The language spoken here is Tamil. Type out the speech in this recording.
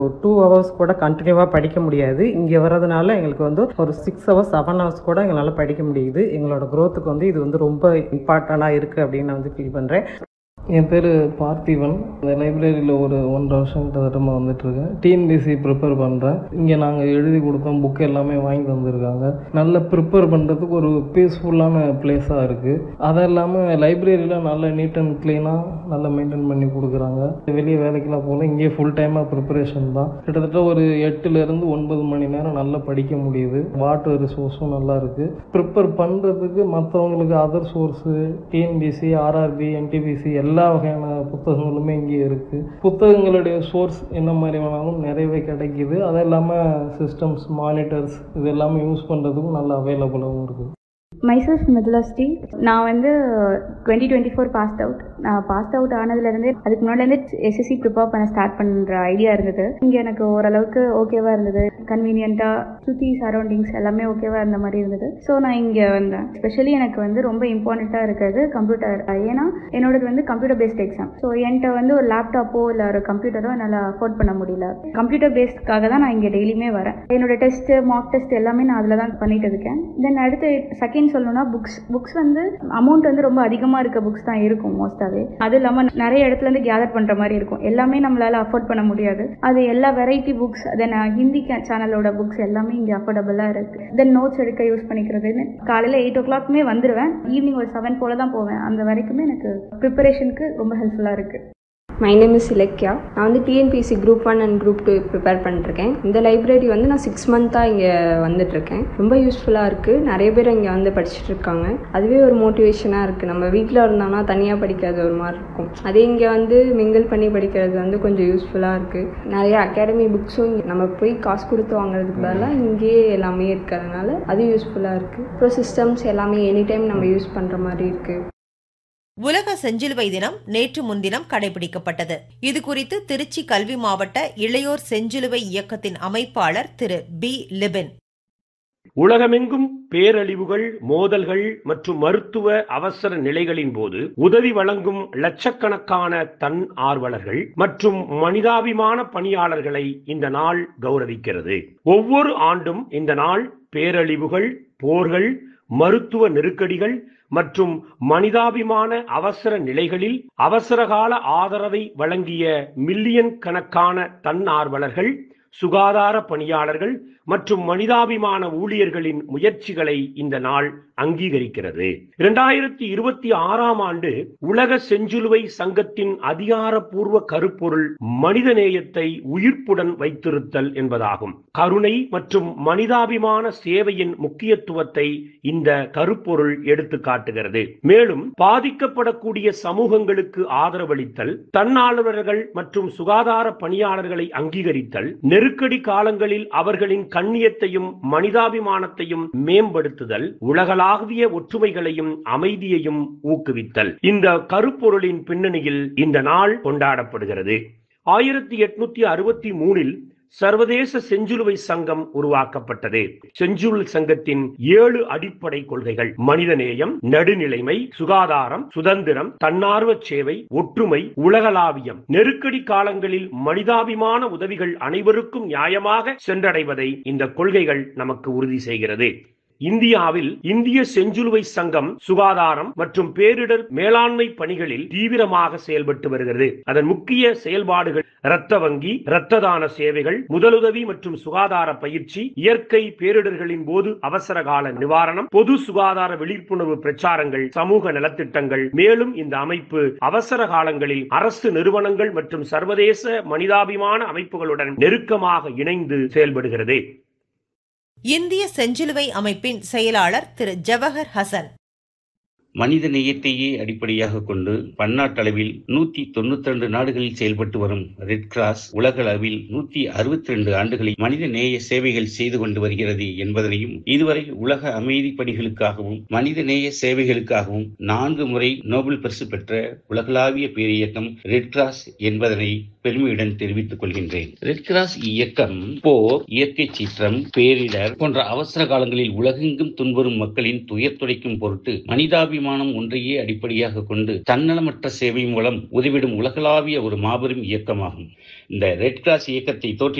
ஒரு டூ ஹவர்ஸ் கூட கண்டினியூவாக படிக்க முடியாது இங்கே வர்றதுனால எங்களுக்கு வந்து ஒரு சிக்ஸ் ஹவர்ஸ் செவன் ஹவர்ஸ் கூட எங்களால் படிக்க முடியுது எங்களோட க்ரோத்துக்கு வந்து இது வந்து ரொம்ப இம்பார்ட்டண்ட்டாக இருக்குது அப்படின்னு நான் வந்து ஃபீல் பண்ணுறேன் என் பேர் பார்த்திபன் இந்த லைப்ரரியில் ஒரு ஒன்றரை வருஷம் கிட்டத்தட்டமாக வந்துட்டுருக்கேன் டிஎன்பிசி ப்ரிப்பேர் பண்ணுறேன் இங்கே நாங்கள் எழுதி கொடுத்தோம் புக் எல்லாமே வாங்கி தந்திருக்காங்க நல்ல ப்ரிப்பேர் பண்ணுறதுக்கு ஒரு பீஸ்ஃபுல்லான பிளேஸாக இருக்குது அது இல்லாமல் லைப்ரரியில் நல்ல நீட் அண்ட் க்ளீனாக நல்லா மெயின்டைன் பண்ணி கொடுக்குறாங்க வெளியே வேலைக்கெல்லாம் போகல இங்கேயே ஃபுல் டைமாக ப்ரிப்பரேஷன் தான் கிட்டத்தட்ட ஒரு எட்டுலேருந்து ஒன்பது மணி நேரம் நல்லா படிக்க முடியுது வாட்டர் ரிசோர்ஸும் நல்லா இருக்குது ப்ரிப்பேர் பண்ணுறதுக்கு மற்றவங்களுக்கு other source TNPSC RRB NTPC எல்லா வகையான புத்தகங்களுமே இங்கே இருக்குது புத்தகங்களுடைய சோர்ஸ் என்ன மாதிரி வேணாலும் நிறையவே கிடைக்கிது அது இல்லாமல் சிஸ்டம்ஸ் மானிட்டர்ஸ் இது எல்லாமே யூஸ் பண்ணுறதுக்கும் நல்லா அவைலபிளாகவும் இருக்குது மைசெல்ஃப் மிதுலஸ்டி நான் வந்து twenty twenty four passed out நான் பாஸ்ட் அவுட் ஆனதுலேருந்தே அதுக்கு முன்னாடிலேருந்து எஸ்எஸ்சி ப்ரிப்பேர் பண்ண ஸ்டார்ட் பண்ணுற ஐடியா இருந்தது இங்கே எனக்கு ஓரளவுக்கு ஓகேவாக இருந்தது கன்வீனியண்ட்டாக சுற்றி சரௌண்டிங்ஸ் எல்லாமே ஓகேவாக இருந்த மாதிரி இருந்தது ஸோ நான் இங்கே வந்தேன் ஸ்பெஷலி எனக்கு வந்து ரொம்ப இம்பார்ட்டண்ட்டாக இருக்கிறது கம்ப்யூட்டர் ஏன்னா என்னோடது வந்து கம்ப்யூட்டர் பேஸ்ட் எக்ஸாம் ஸோ என்கிட்ட வந்து ஒரு லேப்டாப்போ இல்லை ஒரு கம்ப்யூட்டரோ என்னால் அஃபோர்ட் பண்ண முடியல கம்ப்யூட்டர் பேஸ்டுக்காக தான் நான் இங்கே டெய்லியுமே வரேன் என்னோட டெஸ்ட்டு மார்க் டெஸ்ட் எல்லாமே நான் அதில் தான் பண்ணிட்டு இருக்கேன் தென் அடுத்து செகண்ட் சொல்லணும்னா புக்ஸ் புக்ஸ் வந்து அமௌண்ட் வந்து ரொம்ப அதிகமாக இருக்க புக்ஸ் தான் இருக்கும் மோஸ்ட்டாகவே அது இல்லாமல் நிறைய இடத்துல இருந்து கேதர் பண்ணுற மாதிரி இருக்கும் எல்லாமே நம்மளால அஃபோர்ட் பண்ண முடியாது அது எல்லா வெரைட்டி புக்ஸ் தென் ஹிந்தி சேனலோட புக்ஸ் எல்லாமே இங்கே அஃபோர்டபுளாக இருக்கு தென் நோட்ஸ் எடுக்க யூஸ் பண்ணிக்கிறதுன்னு காலையில் எயிட் ஓ கிளாக்மே வந்துடுவேன் ஈவினிங் ஒரு செவன் போல தான் போவேன் அந்த வரைக்குமே எனக்கு ப்ரிப்பரேஷனுக்கு ரொம்ப ஹெல்ப்ஃபுல்லாக இருக்குது மை நேம் இஸ் இலக்கியா நான் வந்து TNPSC group one and group two prepare பண்ணிருக்கேன் இந்த லைப்ரரி வந்து நான் சிக்ஸ் மந்த்தாக இங்கே வந்துட்டுருக்கேன் ரொம்ப யூஸ்ஃபுல்லாக இருக்குது நிறைய பேர் இங்கே வந்து படிச்சுட்டு இருக்காங்க அதுவே ஒரு மோட்டிவேஷனாக இருக்குது நம்ம வீட்டில் இருந்தோம்னா தனியாக படிக்கிறது ஒரு மாதிரி இருக்கும் அதே இங்கே வந்து மிங்கிள் பண்ணி படிக்கிறது வந்து கொஞ்சம் யூஸ்ஃபுல்லாக இருக்குது நிறைய அகாடமி புக்ஸும் இங்கே நம்ம போய் காசு கொடுத்து வாங்குறதுக்கு பதிலாக இங்கேயே எல்லாமே இருக்கிறதுனால அது யூஸ்ஃபுல்லாக இருக்குது அப்புறம் சிஸ்டம்ஸ் எல்லாமே எனி டைம் நம்ம யூஸ் பண்ணுற மாதிரி இருக்குது உலக செஞ்சிலுவை தினம் நேற்று முன்தினம் கடைபிடிக்கப்பட்டது இது குறித்து திருச்சி கல்வி மாவட்ட இளையோர் செஞ்சிலுவை இயக்கத்தின் அமைப்பாளர் திரு பி லிபின் உலகமெங்கும் பேரழிவுகள் மோதல்கள் மற்றும் மருத்துவ அவசர நிலைகளின் போது உதவி வழங்கும் லட்சக்கணக்கான தன் ஆர்வலர்கள் மற்றும் மனிதாபிமான பணியாளர்களை இந்த நாள் கௌரவிக்கிறது ஒவ்வொரு ஆண்டும் இந்த நாள் பேரழிவுகள் போர்கள் மருத்துவ நெருக்கடிகள் மற்றும் மனிதாபிமான அவசர நிலைகளில் அவசரகால ஆதரவை வழங்கிய மில்லியன் கணக்கான தன்னார்வலர்கள் சுகாதார பணியாளர்கள் மற்றும் மனிதாபிமான ஊழியர்களின் முயற்சிகளை இந்த நாள் அங்கீகரிக்கிறது இரண்டாயிரத்தி இருபத்தி ஆறாம் ஆண்டு உலக செஞ்சிலுவை சங்கத்தின் அதிகாரப்பூர்வ கருப்பொருள் மனித நேயத்தை உயிர்ப்புடன் வைத்திருத்தல் என்பதாகும் கருணை மற்றும் மனிதாபிமான சேவையின் முக்கியத்துவத்தை இந்த கருப்பொருள் எடுத்து காட்டுகிறது மேலும் பாதிக்கப்படக்கூடிய சமூகங்களுக்கு ஆதரவளித்தல் தன்னார்வலர்கள் மற்றும் சுகாதார பணியாளர்களை அங்கீகரித்தல் நெருக்கடி காலங்களில் அவர்களின் கண்ணியத்தையும் மனிதாபிமானத்தையும் மேம்படுத்துதல் உலகளாவிய ஒற்றுமைகளையும் அமைதியையும் ஊக்குவித்தல் இந்த கருப்பொருளின் பின்னணியில் இந்த நாள் கொண்டாடப்படுகிறது ஆயிரத்தி எட்நூத்தி அறுபத்தி மூணில் சர்வதேச செஞ்சிலுவை சங்கம் உருவாக்கப்பட்டது செஞ்சுல் சங்கத்தின் ஏழு அடிப்படை கொள்கைகள் மனிதநேயம் நடுநிலைமை சுகாதாரம் சுதந்திரம் தன்னார்வ சேவை ஒற்றுமை உலகளாவியம் நெருக்கடி காலங்களில் மனிதாபிமான உதவிகள் அனைவருக்கும் நியாயமாக சென்றடைவதை இந்த கொள்கைகள் நமக்கு உறுதி செய்கிறது இந்தியாவில் இந்திய செஞ்சிலுவை சங்கம் சுகாதாரம் மற்றும் பேரிடர் மேலாண்மை பணிகளில் தீவிரமாக செயல்பட்டு வருகிறது அதன் முக்கிய செயல்பாடுகள் இரத்த வங்கி இரத்த தான சேவைகள் முதலுதவி மற்றும் சுகாதார பயிற்சி இயற்கை பேரிடர்களின் போது அவசர கால நிவாரணம் பொது சுகாதார விழிப்புணர்வு பிரச்சாரங்கள் சமூக நலத்திட்டங்கள் மேலும் இந்த அமைப்பு அவசர காலங்களில் அரசு நிறுவனங்கள் மற்றும் சர்வதேச மனிதாபிமான அமைப்புகளுடன் நெருக்கமாக இணைந்து செயல்படுகிறது இந்திய செஞ்சிலுவை அமைப்பின் செயலாளர் திரு ஜவஹர் ஹசன் மனித நேயத்தையே அடிப்படையாக கொண்டு பன்னாட்டளவில் நூத்தி தொண்ணூத்தி ரெண்டு நாடுகளில் செயல்பட்டு வரும் ரெட் கிராஸ் உலக அளவில் நூத்தி அறுபத்தி ரெண்டு ஆண்டுகளில் மனித நேய சேவைகள் செய்து கொண்டு வருகிறது என்பதனையும் இதுவரை உலக அமைதி பணிகளுக்காகவும் மனித நேய சேவைகளுக்காகவும் நான்கு முறை நோபல் பரிசு பெற்ற உலகளாவிய பேரியக்கம் ரெட் கிராஸ் என்பதனை பெருமையுடன் தெரிவித்துக் கொள்கின்றேன் ரெட் கிராஸ் இயக்கம் போர் இயற்கை சீற்றம் பேரிடர் போன்ற அவசர காலங்களில் உலகெங்கும் துன்புறும் மக்களின் துயர் துடைக்கும் பொருட்டு மனிதாபிமான மனிதாபிமானம் ஒன்றையே அடிப்படையாக கொண்டு தன்னலமற்ற சேவை மூலம் உதவிடும் உலகளாவிய ஒரு மாபெரும் இயக்கமாகும் இந்த ரெட் கிராஸ் இயக்கத்தை தோற்றி